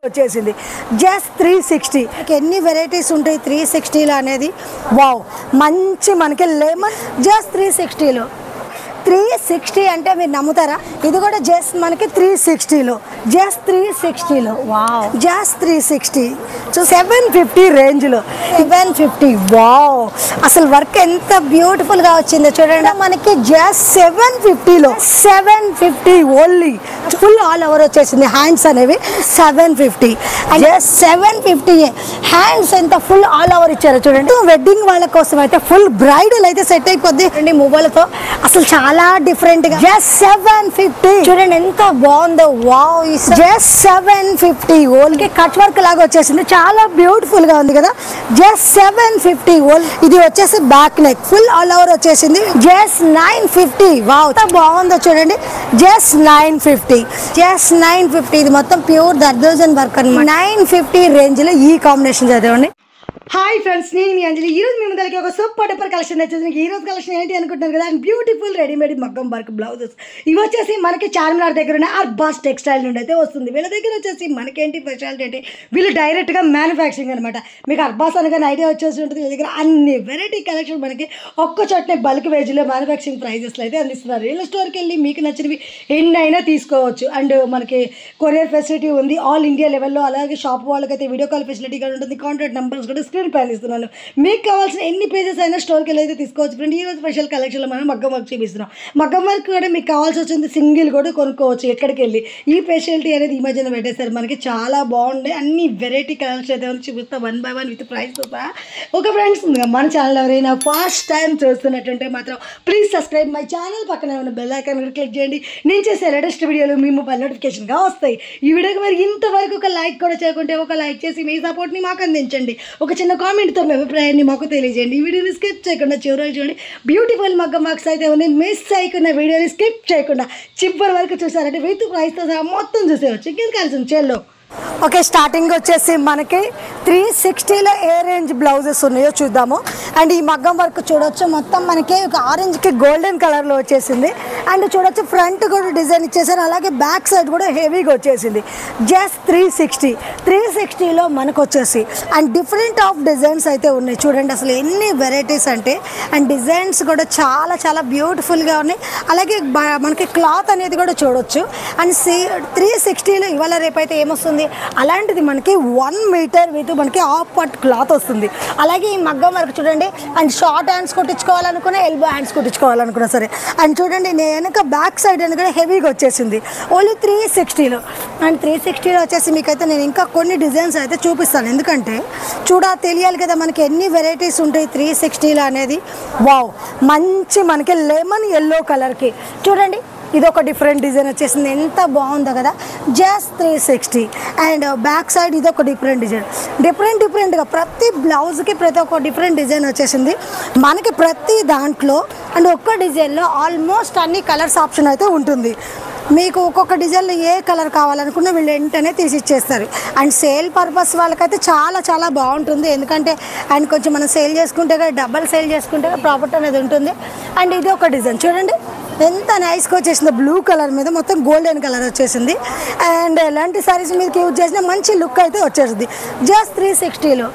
వచ్చేసింది just three sixty ఎన్ని varieties ఉంటాయి త్రీ సిక్స్టీలో అనేది వావ్ మంచి మనకి లెమన్ జస్ట్ త్రీ సిక్స్టీలో త్రీ సిక్స్టీ అంటే మీరు నమ్ముతారా ఇది కూడా జస్ట్ మనకి త్రీ సిక్స్టీలో జస్ట్ త్రీ సిక్స్టీలో wow just three sixty so seven fifty రేంజ్లో సెవెన్ ఫిఫ్టీ వావ్ అసలు వర్క్ ఎంత బ్యూటిఫుల్గా వచ్చిందో చూడండి మనకి జస్ట్ సెవెన్ ఫిఫ్టీలో seven fifty only full all over వచ్చేసింది హ్యాండ్స్ అనేవి seven fifty just seven fifty hands ఎంత ఫుల్ ఆల్ ఓవర్ ఇచ్చారు చూడండి వెడ్డింగ్ వాళ్ళ కోసం అయితే ఫుల్ బ్రైడల్ అయితే సెట్ అయిపోద్ది అండి మువ్వలతో అసలు చాలా డిఫరెంట్ గా జస్ట్ సెవెన్ ఫిఫ్టీ చూడండి ఎంత బాగుందో వావ్ జస్ట్ సెవెన్ ఫిఫ్టీ ఓల్కి కట్ వర్క్ లాగా వచ్చేసింది చాలా బ్యూటిఫుల్ గా ఉంది కదా జస్ట్ సెవెన్ ఫిఫ్టీ ఓల్ ఇది వచ్చేసి back neck full all over వచ్చేసింది జస్ట్ నైన్ ఫిఫ్టీ వావ్ ఎంత బాగుందో చూడండి just nine fifty just nine fifty ఇది మొత్తం ప్యూర్ దర్దోజన్ వర్క్ అనమాట నైన్ ఫిఫ్టీ రేంజ్ లో ఈ కాంబినేషన్ చదవండి హాయ్ ఫ్రెండ్స్ నేను మీ అంజలి ఈ రోజు మీ ముందరికి ఒక సూపర్ డూపర్ కలెక్షన్ తెచ్చేసి ఈ రోజు కలెక్షన్ ఏంటి అనుకుంటున్నారు కదా బ్యూటిఫుల్ రెడీమేడ్ మగ్గం వర్క్ బ్లౌజెస్ ఇవి వచ్చేసి మనకి చార్మినార్ దగ్గర ఉన్న అర్బాస్ టెక్స్టైల్ నుండి అయితే వస్తుంది వీళ్ళ దగ్గర వచ్చేసి మనకేంటి స్పెషాలిటీ అంటే వీళ్ళు డైరెక్ట్గా మ్యానుఫ్యాక్చరింగ్ అనమాట మీకు అర్బాస్ అనగానే ఐడియా వచ్చేసి ఉంటుంది వీళ్ళ దగ్గర అన్ని వెరైటీ కలెక్షన్ మనకి ఒక్క చోటనే బల్క్ వేజ్లో మ్యానుఫ్యాక్చరింగ్ ప్రైజెస్లో అయితే అందిస్తున్నారు వీళ్ళ స్టోర్కి వెళ్ళి మీకు నచ్చినవి ఎన్ని అయినా తీసుకోవచ్చు అండ్ మనకి కొరియర్ ఫెసిలిటీ ఉంది ఆల్ ఇండియా లెవెల్లో అలాగే షాప్ వాళ్ళకైతే వీడియో కాల్ ఫెసిలిటీ కూడా ఉంటుంది కాంటాక్ట్ నెంబర్స్ కూడా స్క్రీన్ పైన ఇస్తున్నాను మీకు కావాల్సిన ఎన్ని పేజెస్ అయినా స్టోర్కి వెళ్ళి అయితే తీసుకోవచ్చు ఫ్రెండ్ ఈ రోజు స్పెషల్ కలెక్షన్లో మనం మగ్గం వర్క్ చూపిస్తున్నాం మగ్గం వర్క్ కూడా మీకు కావాల్సి వచ్చింది సింగిల్ కూడా కొనుక్కోవచ్చు ఎక్కడికి వెళ్ళి ఈ స్పెషాలిటీ అనేది ఈ మధ్యన పెట్టేశారు మనకి చాలా బాగుండే అన్ని వెరైటీ కలర్స్ అయితే ఉంది చూపిస్తా one by one with price సహా ఒక ఫ్రెండ్స్ మన ఛానల్ ఎవరైనా ఫస్ట్ టైం చూస్తున్నట్టుంటే మాత్రం ప్లీజ్ సబ్స్క్రైబ్ మై ఛానల్ పక్కన ఉన్న బెల్ ఐకాన్ కూడా క్లిక్ చేయండి నేను చేసే లేటెస్ట్ వీడియోలు మీ మొబైల్ నోటిఫికేషన్గా వస్తాయి ఈ వీడియోకి మరి ఇంతవరకు ఒక లైక్ కూడా చేయకుంటే ఒక లైక్ చేసి మీ సపోర్ట్ని మాకు అందించండి ఒక చిన్న కామెంట్తో మీ అభిప్రాయాన్ని మాకు తెలియజేయండి ఈ వీడియోని స్కిప్ చేయకుండా చివరి చూడండి బ్యూటిఫుల్ మగ్గ మార్క్స్ అయితే ఉన్నాయి మిస్ చేయకుండా వీడియోని స్కిప్ చేయకుండా చివరి వరకు చూసారంటే విత్ ప్రైస్తో సహా మొత్తం చూసేవచ్చు ఇంకేం కలిసి చెల్లో ఓకే స్టార్టింగ్ వచ్చేసి మనకి త్రీ సిక్స్టీలో ఏ రేంజ్ బ్లౌజెస్ ఉన్నాయో చూద్దాము అండ్ ఈ మగ్గం వర్క్ చూడొచ్చు మొత్తం మనకి ఒక ఆరెంజ్కి గోల్డెన్ కలర్లో వచ్చేసింది అండ్ చూడొచ్చు ఫ్రంట్ కూడా డిజైన్ ఇచ్చేసారు అలాగే బ్యాక్ సైడ్ కూడా హెవీగా వచ్చేసింది జస్ట్ త్రీ సిక్స్టీ త్రీ సిక్స్టీలో మనకు వచ్చేసి అండ్ డిఫరెంట్ ఆఫ్ డిజైన్స్ అయితే ఉన్నాయి చూడండి అసలు ఎన్ని వెరైటీస్ అంటే అండ్ డిజైన్స్ కూడా చాలా చాలా బ్యూటిఫుల్గా ఉన్నాయి అలాగే బ- మనకి క్లాత్ అనేది కూడా చూడొచ్చు అండ్ సి త్రీ సిక్స్టీలో ఇవాళ రేపైతే ఏమొస్తుంది అలాంటిది మనకి వన్ మీటర్ విత్ మనకి హాఫ్ పట్ క్లాత్ వస్తుంది అలాగే ఈ మగ్గం వరకు చూడండి అండ్ షార్ట్ హ్యాండ్స్ కుట్టించుకోవాలనుకున్నా ఎల్బో హ్యాండ్స్ కుట్టించుకోవాలనుకున్నా సరే అండ్ చూడండి నేను వెనక బ్యాక్ సైడ్ అని కూడా హెవీగా వచ్చేసింది ఓన్లీ త్రీ సిక్స్టీలో అండ్ త్రీ సిక్స్టీలో వచ్చేసి మీకైతే నేను ఇంకా కొన్ని డిజైన్స్ అయితే చూపిస్తాను ఎందుకంటే చూడా తెలియాలి కదా మనకి ఎన్ని వెరైటీస్ ఉంటాయి త్రీ సిక్స్టీలో అనేది వావ్ మంచి మనకి లెమన్ ఎల్లో కలర్కి చూడండి ఇది ఒక డిఫరెంట్ డిజైన్ వచ్చేసింది ఎంత బాగుందో కదా just three sixty and back side ఇది ఒక డిఫరెంట్ డిజైన్ డిఫరెంట్ డిఫరెంట్గా ప్రతి బ్లౌజ్కి ప్రతి ఒక్క డిఫరెంట్ డిజైన్ వచ్చేసింది మనకి ప్రతి దాంట్లో అండ్ ఒక్క డిజైన్లో ఆల్మోస్ట్ అన్ని కలర్స్ ఆప్షన్ అయితే ఉంటుంది మీకు ఒక్కొక్క డిజైన్లో ఏ కలర్ కావాలనుకున్నా వీళ్ళు వెంటనే తీసి ఇచ్చేస్తారు అండ్ సేల్ పర్పస్ వాళ్ళకైతే చాలా చాలా బాగుంటుంది ఎందుకంటే అండ్ కొంచెం మనం సేల్ చేసుకుంటే డబల్ సేల్ చేసుకుంటే ప్రాఫిట్ అనేది ఉంటుంది అండ్ ఇది ఒక డిజైన్ చూడండి ఎంత నైస్గా వచ్చేసింది బ్లూ కలర్ మీద మొత్తం గోల్డెన్ కలర్ వచ్చేసింది అండ్ ఎలాంటి సారీస్ మీదకి యూజ్ చేసిన మంచి లుక్ అయితే వచ్చేసింది జస్ట్ త్రీ సిక్స్టీలో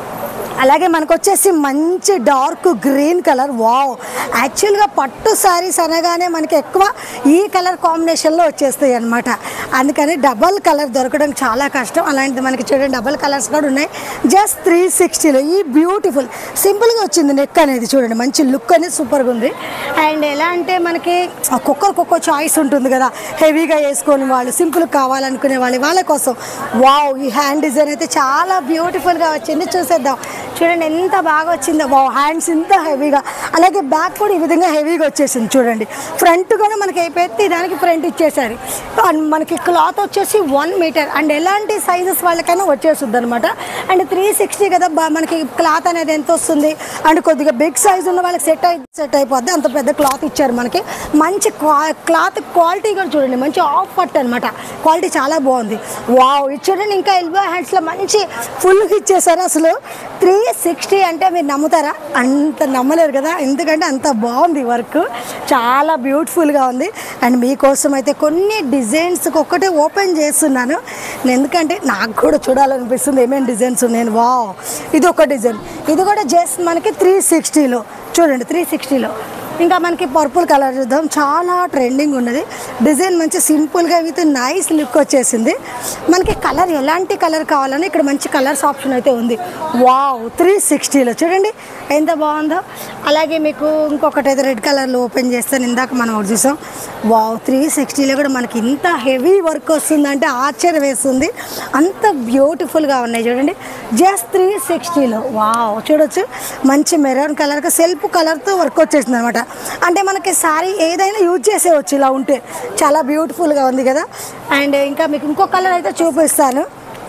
అలాగే మనకు వచ్చేసి మంచి డార్క్ గ్రీన్ కలర్ వావ్ యాక్చువల్గా పట్టు సారీస్ అనగానే మనకి ఎక్కువ ఈ కలర్ కాంబినేషన్లో వచ్చేస్తాయి అనమాట అందుకని డబల్ కలర్ దొరకడం చాలా కష్టం అలాంటిది మనకి చూడండి డబల్ కలర్స్ కూడా ఉన్నాయి జస్ట్ త్రీ సిక్స్టీలో ఈ బ్యూటిఫుల్ సింపుల్గా వచ్చింది నెక్ అనేది చూడండి మంచి లుక్ అనేది సూపర్గా ఉంది అండ్ ఎలా అంటే మనకి ఒక్కొక్కరికి ఒక్కో చాయిస్ ఉంటుంది కదా హెవీగా వేసుకొని వాళ్ళు సింపుల్ కావాలనుకునే వాళ్ళు వాళ్ళ కోసం వావ్ ఈ హ్యాండ్ డిజైన్ అయితే చాలా బ్యూటిఫుల్గా వచ్చింది చూసేద్దాం చూడండి ఎంత బాగా వచ్చిందో వావ్ హ్యాండ్స్ ఇంత హెవీగా అలాగే బ్యాక్ కూడా ఈ విధంగా హెవీగా వచ్చేసింది చూడండి ఫ్రంట్ కూడా మనకి ప్రతి దానికి ఫ్రంట్ ఇచ్చేసారు అండ్ మనకి క్లాత్ వచ్చేసి వన్ మీటర్ అండ్ ఎలాంటి సైజెస్ వాళ్ళకైనా వచ్చేస్తుంది అనమాట అండ్ త్రీ సిక్స్టీ కదా బా- మనకి క్లాత్ అనేది ఎంత వస్తుంది అండ్ కొద్దిగా బిగ్ సైజ్ ఉన్న వాళ్ళకి సెట్ అయి సెట్ అయిపోద్ది అంత పెద్ద క్లాత్ ఇచ్చారు మనకి మంచి క్లాత్ క్వాలిటీ కూడా చూడండి మంచి ఆఫ్ పట్ అనమాట క్వాలిటీ చాలా బాగుంది వావ్ ఇది చూడండి ఇంకా ఎల్బో హ్యాండ్స్లో మంచి ఫుల్ ఇచ్చేసారు అసలు త్రీ సిక్స్టీ అంటే మీరు నమ్ముతారా అంత నమ్మలేరు కదా ఎందుకంటే అంత బాగుంది వర్క్ చాలా బ్యూటిఫుల్గా ఉంది అండ్ మీకోసం అయితే కొన్ని డిజైన్స్ ఒక్కటే ఓపెన్ చేస్తున్నాను ఎందుకంటే నాకు కూడా చూడాలనిపిస్తుంది ఏమేమి డిజైన్స్ ఉన్నాయి వా ఇది ఒక డిజైన్ ఇది కూడా జస్ట్ మనకి త్రీ సిక్స్టీలో చూడండి త్రీ సిక్స్టీలో ఇంకా మనకి పర్పుల్ కలర్ చూద్దాం చాలా ట్రెండింగ్ ఉన్నది డిజైన్ మంచి సింపుల్గా విత్ నైస్ లుక్ వచ్చేసింది మనకి కలర్ ఎలాంటి కలర్ కావాలని ఇక్కడ మంచి కలర్స్ ఆప్షన్ అయితే ఉంది వావ్ త్రీ సిక్స్టీలో చూడండి ఎంత బాగుందో అలాగే మీకు ఇంకొకటి అయితే రెడ్ కలర్లో ఓపెన్ చేస్తాను ఇందాక మనం ఒకటి చూసాం వావ్ త్రీ సిక్స్టీలో కూడా మనకి ఇంత హెవీ వర్క్ వస్తుందంటే ఆశ్చర్యం వేస్తుంది అంత బ్యూటిఫుల్గా ఉన్నాయి చూడండి జస్ట్ త్రీ సిక్స్టీలో వావ్ చూడొచ్చు మంచి మెరూన్ కలర్గా సెల్ఫ్ కలర్తో వర్క్ వచ్చేసింది అనమాట అంటే మనకి సారీ ఏదైనా యూజ్ చేసేవచ్చు ఇలా ఉంటే చాలా బ్యూటిఫుల్గా ఉంది కదా అండ్ ఇంకా మీకు ఇంకో కలర్ అయితే చూపిస్తాను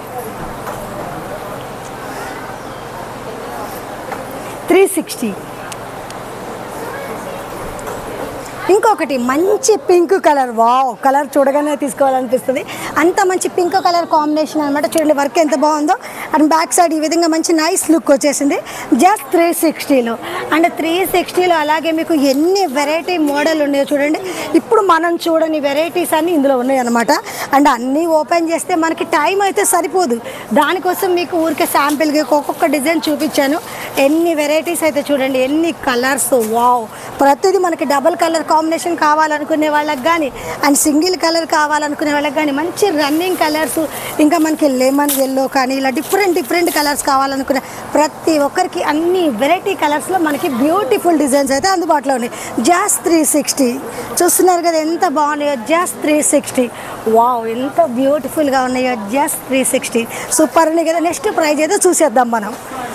త్రీ సిక్స్టీ ఇంకొకటి మంచి పింక్ కలర్ వావ్ కలర్ చూడగానే తీసుకోవాలనిపిస్తుంది అంత మంచి పింక్ కలర్ కాంబినేషన్ అనమాట చూడండి వర్క్ ఎంత బాగుందో అండ్ బ్యాక్ సైడ్ ఈ విధంగా మంచి నైస్ లుక్ వచ్చేసింది జస్ట్ త్రీ సిక్స్టీలో అండ్ త్రీ సిక్స్టీలో అలాగే మీకు ఎన్ని వెరైటీ మోడల్ ఉన్నాయో చూడండి ఇప్పుడు మనం చూడని వెరైటీస్ అన్నీ ఇందులో ఉన్నాయి అనమాట అండ్ అన్నీ ఓపెన్ చేస్తే మనకి టైం అయితే సరిపోదు దానికోసం మీకు ఊరికే శాంపిల్గా ఒక్కొక్క డిజైన్ చూపించాను ఎన్ని వెరైటీస్ అయితే చూడండి ఎన్ని కలర్స్ వావ్ ప్రతిదీ మనకి డబల్ కలర్ కాంబినేషన్ కావాలనుకునే వాళ్ళకి కానీ అండ్ సింగిల్ కలర్ కావాలనుకునే వాళ్ళకి కానీ మంచి రన్నింగ్ కలర్స్ ఇంకా మనకి లెమన్ ఎల్లో కానీ ఇలా డిఫరెంట్ డిఫరెంట్ కలర్స్ కావాలనుకునే ప్రతి ఒక్కరికి అన్ని వెరైటీ కలర్స్లో మనకి బ్యూటిఫుల్ డిజైన్స్ అయితే అందుబాటులో ఉన్నాయి జాస్ త్రీ సిక్స్టీ చూస్తున్నారు కదా ఎంత బాగున్నాయో జాస్ త్రీ సిక్స్టీ వావ్ ఎంత బ్యూటిఫుల్గా ఉన్నాయో జాస్ త్రీ సిక్స్టీ సూపర్ ఉన్నాయి కదా నెక్స్ట్ ప్రైజ్ అయితే చూసేద్దాం మనం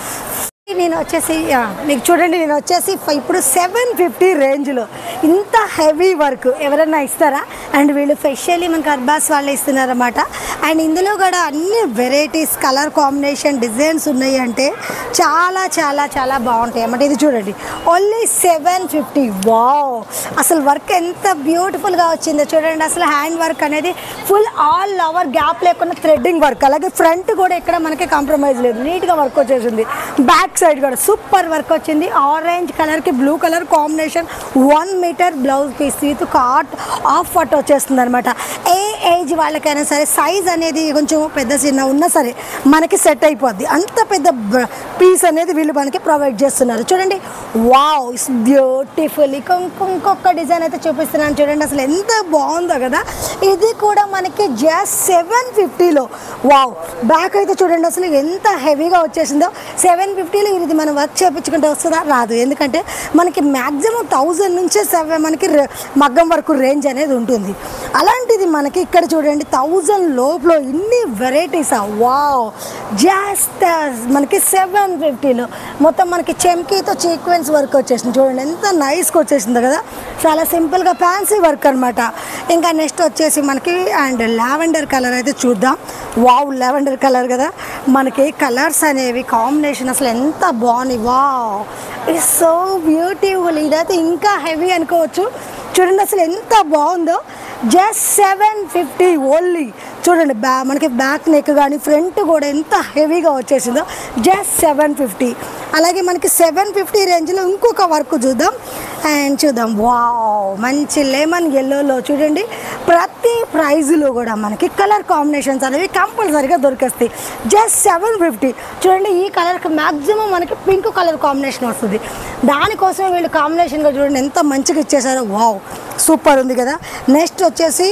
నేను వచ్చేసి ఆ, మీకు చూడండి నేను వచ్చేసి ఫ- ఇప్పుడు సెవెన్ ఫిఫ్టీ రేంజ్లో ఇంత హెవీ వర్క్ ఎవరైనా ఇస్తారా అండ్ వీళ్ళు స్పెషల్లీ మనకి అర్బాస్ వాళ్ళు ఇస్తున్నారన్నమాట అండ్ ఇందులో కూడా అన్ని వెరైటీస్ కలర్ కాంబినేషన్ డిజైన్స్ ఉన్నాయి అంటే చాలా చాలా చాలా బాగుంటాయి అన్నమాట ఇది చూడండి ఓన్లీ సెవెన్ ఫిఫ్టీ వావ్ అసలు వర్క్ ఎంత బ్యూటిఫుల్గా వచ్చిందో చూడండి అసలు హ్యాండ్ వర్క్ అనేది ఫుల్ ఆల్ ఓవర్ గ్యాప్ లేకుండా థ్రెడ్డింగ్ వర్క్ అలాగే ఫ్రంట్ కూడా ఇక్కడ మనకి కాంప్రమైజ్ లేదు నీట్గా వర్క్ వచ్చేసింది బ్యాక్ సైడ్ కూడా సూపర్ వర్క్ వచ్చింది ఆరెంజ్ కలర్కి blue colour combination one metre blouse piece with కాట్ ఆఫ్ ఫట్ వచ్చేస్తుంది అనమాట ఏ ఏజ్ వాళ్ళకైనా సరే సైజ్ అనేది కొంచెం పెద్ద చిన్న ఉన్నా సరే మనకి సెట్ అయిపోద్ది అంత పెద్ద పీస్ అనేది వీళ్ళు మనకి ప్రొవైడ్ చేస్తున్నారు చూడండి వావ్ ఇట్స్ బ్యూటిఫుల్ ఇంకొక డిజైన్ అయితే చూపిస్తున్నాను చూడండి అసలు ఎంత బాగుందో కదా ఇది కూడా మనకి జస్ట్ సెవెన్ ఫిఫ్టీలో వావ్ బ్యాక్ అయితే చూడండి అసలు ఎంత హెవీగా వచ్చేసిందో సెవెన్ ఫిఫ్టీలో ఇది మనం వర్క్ చేయించుకుంటే వస్తుందా రాదు ఎందుకంటే మనకి మ్యాక్సిమం థౌజండ్ నుంచే సెవెన్ మనకి రే- మగ్గం వరకు రేంజ్ అనేది ఉంటుంది అలాంటిది మనకి ఇక్కడ చూడండి థౌజండ్ లోపల ఇన్ని వెరైటీసా వావ్ జస్ట్ మనకి సెవెన్ ఫిఫ్టీలో మొత్తం మనకి చెమ్కీతో సీక్వెన్స్ వర్క్ వచ్చేసింది చూడండి ఎంత నైస్గా వచ్చేసింది కదా చాలా సింపుల్గా ఫ్యాన్సీ వర్క్ అనమాట ఇంకా నెక్స్ట్ వచ్చేసి మనకి అండ్ లావెండర్ కలర్ అయితే చూద్దాం వావ్ లావెండర్ కలర్ కదా మనకి కలర్స్ అనేవి కాంబినేషన్ అసలు ఎంత బాగుంది వావ్ ఇట్స్ సో బ్యూటిఫుల్ ఇదైతే ఇంకా హెవీ అనుకోవచ్చు చూడండి అసలు ఎంత బాగుందో జస్ట్ సెవెన్ ఫిఫ్టీ ఓన్లీ చూడండి బ్యా మనకి బ్యాక్ నెక్ కానీ ఫ్రంట్ కూడా ఎంత హెవీగా వచ్చేసిందో జస్ట్ సెవెన్ ఫిఫ్టీ అలాగే మనకి సెవెన్ ఫిఫ్టీ రేంజ్లో ఇంకొక వర్క్ చూద్దాం అండ్ చూద్దాం వావ్ మంచి లెమన్ ఎల్లోలో చూడండి ప్రతి ప్రైజ్లో కూడా మనకి కలర్ కాంబినేషన్స్ అనేవి కంపల్సరీగా దొరికేస్తాయి జస్ట్ సెవెన్ ఫిఫ్టీ చూడండి ఈ కలర్కి మ్యాక్సిమం మనకి పింక్ కలర్ కాంబినేషన్ వస్తుంది దానికోసం వీళ్ళు కాంబినేషన్గా చూడండి ఎంత మంచిగా ఇచ్చేసారో వావ్ సూపర్ ఉంది కదా నెక్స్ట్ వచ్చేసి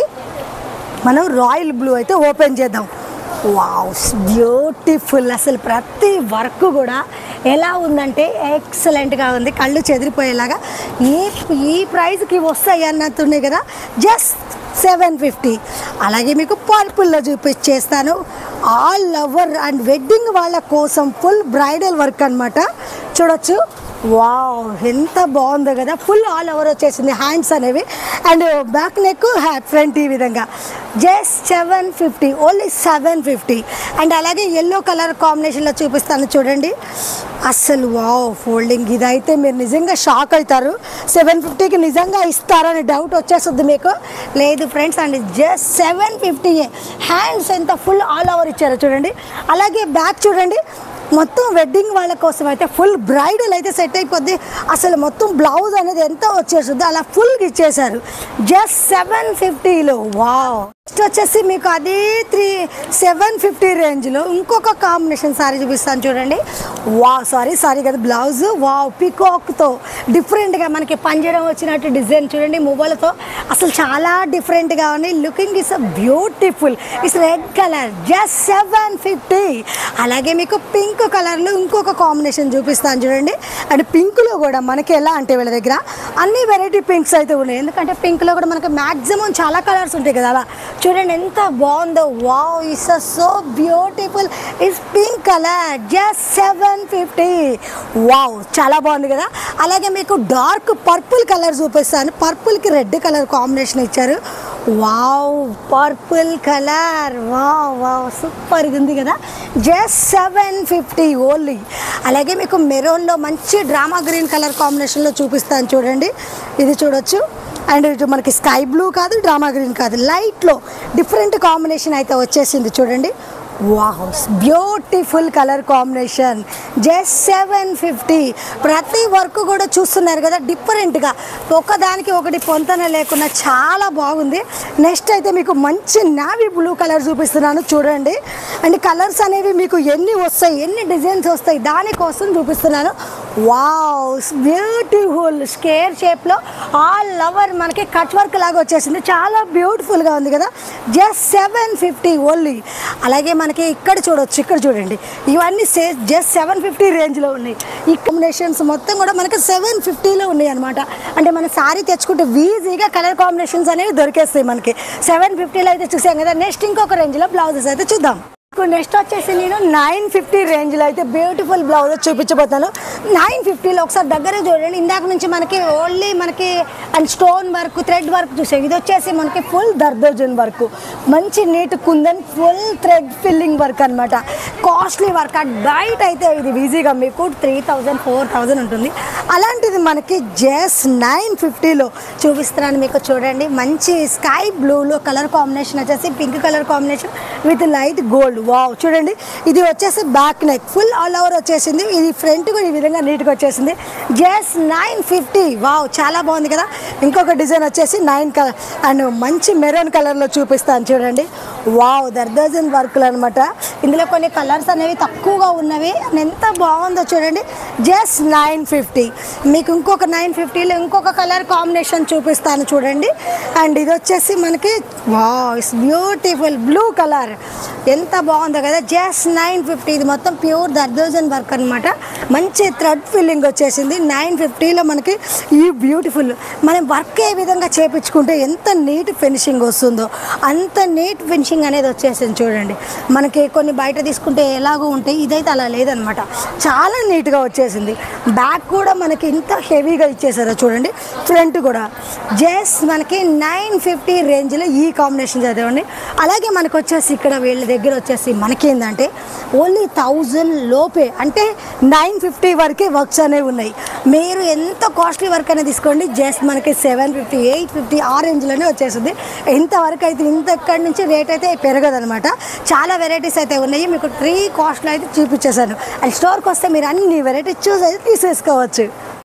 మనం రాయల్ బ్లూ అయితే ఓపెన్ చేద్దాం వావ్ బ్యూటిఫుల్ అసలు ప్రతి వర్క్ కూడా ఎలా ఉందంటే ఎక్సలెంట్గా ఉంది కళ్ళు చెదిరిపోయేలాగా ఈ ఈ ప్రైస్కి వస్తాయి అన్నట్టున్నాయి కదా జస్ట్ సెవెన్ ఫిఫ్టీ అలాగే మీకు పర్పుల్లో చూపించేస్తాను ఆల్ ఓవర్ అండ్ వెడ్డింగ్ వాళ్ళ కోసం ఫుల్ బ్రైడల్ వర్క్ అన్నమాట చూడొచ్చు వావ్ ఎంత బాగుందో కదా ఫుల్ ఆల్ ఓవర్ వచ్చేసింది హ్యాండ్స్ అనేవి అండ్ బ్యాక్ నెక్ ఫ్రంట్ ఈ విధంగా just seven fifty only seven fifty and అలాగే ఎల్లో కలర్ కాంబినేషన్లో చూపిస్తాను చూడండి అస్సలు వావ్ ఫోల్డింగ్ ఇదైతే మీరు నిజంగా షాక్ అవుతారు సెవెన్ ఫిఫ్టీకి నిజంగా ఇస్తారని డౌట్ వచ్చేస్తుంది మీకు లేదు friends and just seven fifty hands ఎంత ఫుల్ ఆల్ ఓవర్ ఇచ్చారో చూడండి అలాగే బ్యాక్ చూడండి మొత్తం వెడ్డింగ్ వాళ్ళ కోసం అయితే ఫుల్ బ్రైడల్ అయితే సెట్ అయిపోద్ది అసలు మొత్తం బ్లౌజ్ అనేది ఎంత వచ్చేస్తుందో అలా ఫుల్గా ఇచ్చేసారు జస్ట్ సెవెన్ ఫిఫ్టీలో వావ్ నెక్స్ట్ వచ్చేసి మీకు అదే త్రీ సెవెన్ ఫిఫ్టీ రేంజ్లో ఇంకొక కాంబినేషన్ సారీ చూపిస్తాను చూడండి వా సారీ సారీ కదా బ్లౌజ్ వావ్ పికాక్తో డిఫరెంట్గా మనకి పంజరం వచ్చినట్టు డిజైన్ చూడండి మువ్వలతో అసలు చాలా డిఫరెంట్గా ఉంది looking is beautiful it's red colour just seven fifty అలాగే మీకు పింక్ కలర్లో ఇంకొక కాంబినేషన్ చూపిస్తాను చూడండి అండ్ పింక్లో కూడా మనకి ఎలా అంటే వీళ్ళ దగ్గర అన్ని వెరైటీ పింక్స్ అయితే ఉన్నాయి ఎందుకంటే పింక్లో కూడా మనకి మ్యాక్సిమం చాలా కలర్స్ ఉంటాయి కదా అలా చూడండి ఎంత బాగుందో wow is so beautiful is pink colour just seven fifty wow చాలా బాగుంది కదా అలాగే మీకు డార్క్ పర్పుల్ కలర్ చూపిస్తాను పర్పుల్కి రెడ్ కలర్ కాంబినేషన్ ఇచ్చారు wow purple colour wow wow సూపర్గా ఉంది కదా జస్ట్ సెవెన్ ఫిఫ్టీ ఓన్లీ అలాగే మీకు మెరూన్లో మంచి డ్రామా గ్రీన్ కలర్ కాంబినేషన్లో చూపిస్తాను చూడండి ఇది చూడొచ్చు అండ్ ఇటు మనకి స్కై బ్లూ కాదు డ్రామా గ్రీన్ కాదు లైట్లో డిఫరెంట్ కాంబినేషన్ అయితే వచ్చేసింది చూడండి వాహ్ beautiful colour combination just seven fifty ప్రతి వర్క్ కూడా చూస్తున్నారు కదా డిఫరెంట్గా ఒకదానికి ఒకటి పొంతన లేకుండా చాలా బాగుంది నెక్స్ట్ అయితే మీకు మంచి నావీ బ్లూ కలర్ చూపిస్తున్నాను చూడండి అండ్ కలర్స్ అనేవి మీకు ఎన్ని వస్తాయి ఎన్ని డిజైన్స్ వస్తాయి దానికోసం చూపిస్తున్నాను వావ్ బ్యూటిఫుల్ స్కేర్ షేప్లో ఆల్ లవర్ మనకి కట్ వర్క్ లాగా వచ్చేసింది చాలా బ్యూటిఫుల్గా ఉంది కదా జస్ట్ సెవెన్ ఫిఫ్టీ ఓన్లీ అలాగే మనకి ఇక్కడ చూడొచ్చు ఇక్కడ చూడండి ఇవన్నీ సే జస్ట్ సెవెన్ ఫిఫ్టీ రేంజ్లో ఉన్నాయి ఈ కాంబినేషన్స్ మొత్తం కూడా మనకి సెవెన్ ఫిఫ్టీలో ఉన్నాయి అనమాట అంటే మన సారీ తెచ్చుకుంటే ఈజీగా కలర్ కాంబినేషన్స్ అనేవి దొరికేస్తాయి మనకి సెవెన్ ఫిఫ్టీలో అయితే చూసాం కదా నెక్స్ట్ ఇంకొక రేంజ్లో బ్లౌజెస్ అయితే చూద్దాం నెక్స్ట్ వచ్చేసి నేను నైన్ ఫిఫ్టీ రేంజ్లో అయితే బ్యూటిఫుల్ బ్లౌజ్ చూపించబోతాను నైన్ ఫిఫ్టీలో ఒకసారి దగ్గర చూడండి ఇందాక నుంచి మనకి ఓన్లీ మనకి and stone work thread work చూసాం ఇది వచ్చేసి మనకి ఫుల్ దర్దోజన్ వర్క్ మంచి నీట్ కుందన్ ఫుల్ థ్రెడ్ ఫిల్లింగ్ వర్క్ అనమాట కాస్ట్లీ వర్క్ అండ్ బయట అయితే ఇది ఈజీగా మీకు త్రీ థౌజండ్ ఫోర్ థౌజండ్ ఉంటుంది అలాంటిది మనకి జస్ట్ నైన్ ఫిఫ్టీలో చూపిస్తున్నాను మీకు చూడండి మంచి స్కై బ్లూలో కలర్ కాంబినేషన్ వచ్చేసి pink colour combination with light gold wow చూడండి ఇది వచ్చేసి back neck full all over వచ్చేసింది ఇది ఫ్రంట్ కూడా ఈ విధంగా నీట్గా వచ్చేసింది జస్ట్ నైన్ ఫిఫ్టీ వావ్ చాలా బాగుంది కదా ఇంకొక డిజైన్ వచ్చేసి నైన్ కలర్ అండ్ మంచి మెరూన్ కలర్లో చూపిస్తాను చూడండి వావ్ దర్దర్జన్ వర్క్లు అనమాట ఇందులో కొన్ని కలర్స్ అనేవి తక్కువగా ఉన్నవి and ఎంత బాగుందో చూడండి జస్ట్ నైన్ ఫిఫ్టీ మీకు ఇంకొక నైన్ ఫిఫ్టీలో ఇంకొక కలర్ కాంబినేషన్ చూపిస్తాను చూడండి అండ్ ఇది వచ్చేసి మనకి wow it's beautiful blue colour ఎంత బాగుందో కదా జస్ట్ నైన్ ఫిఫ్టీ ఇది మొత్తం ప్యూర్ దర్దోజన్ వర్క్ అనమాట మంచి థ్రెడ్ ఫిల్లింగ్ వచ్చేసింది నైన్ ఫిఫ్టీలో మనకి ఈ బ్యూటిఫుల్ మనం వర్క్ ఏ విధంగా చేపించుకుంటే ఎంత నీట్ ఫినిషింగ్ వస్తుందో అంత నీట్ ఫినిషింగ్ అనేది వచ్చేసింది చూడండి మనకి కొన్ని బయట తీసుకుంటే ఎలాగో ఉంటాయి ఇదైతే అలా లేదనమాట చాలా నీట్గా వచ్చేసింది బ్యాక్ కూడా మనకి ఇంత హెవీగా ఇచ్చేసారో చూడండి ఫ్రంట్ కూడా జస్ట్ మనకి నైన్ ఫిఫ్టీ రేంజ్లో ఈ కాంబినేషన్ చదవండి అలాగే మనకు వచ్చేసి ఇక్కడ వీళ్ళ దగ్గర వచ్చేసి మనకి ఏంటంటే ఓన్లీ థౌజండ్ లోపే అంటే నైన్ ఫిఫ్టీ వరకే వర్క్స్ అనేవి ఉన్నాయి మీరు ఎంత కాస్ట్లీ వర్క్ అనేది తీసుకోండి జస్ట్ మనకి సెవెన్ ఫిఫ్టీ ఎయిట్ ఫిఫ్టీ ఆ రేంజ్లోనే వచ్చేస్తుంది ఇంతవరకు అయితే ఇంత ఎక్కడి నుంచి రేట్ అయితే పెరగదనమాట చాలా వెరైటీస్ అయితే ఉన్నాయి మీకు త్రీ కాస్ట్లో అయితే చూపించేశాను అండ్ స్టోర్కి వస్తే మీరు అన్ని వెరైటీస్ చూసి అయితే తీసేసుకోవచ్చు